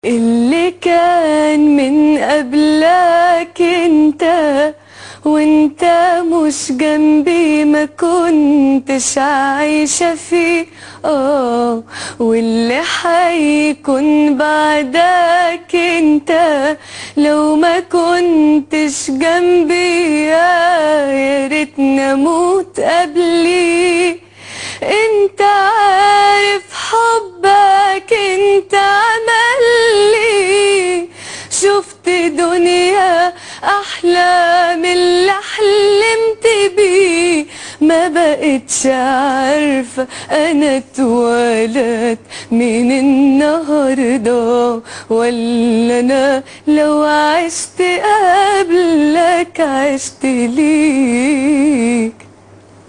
اللي كان من قبلك انت وانت مش جنبي ما كنتش عايشة فيه اه واللي حيكون بعدك انت لو ما كنتش جنبي يا ريتني اموت قبلي انت عارف حبك انت عمل لي شفت دنيا احلى من اللي حلمت بيه ما بقتش عارفة انا اتولد من النهاردة ولا انا لو عشت قبلك عشت ليك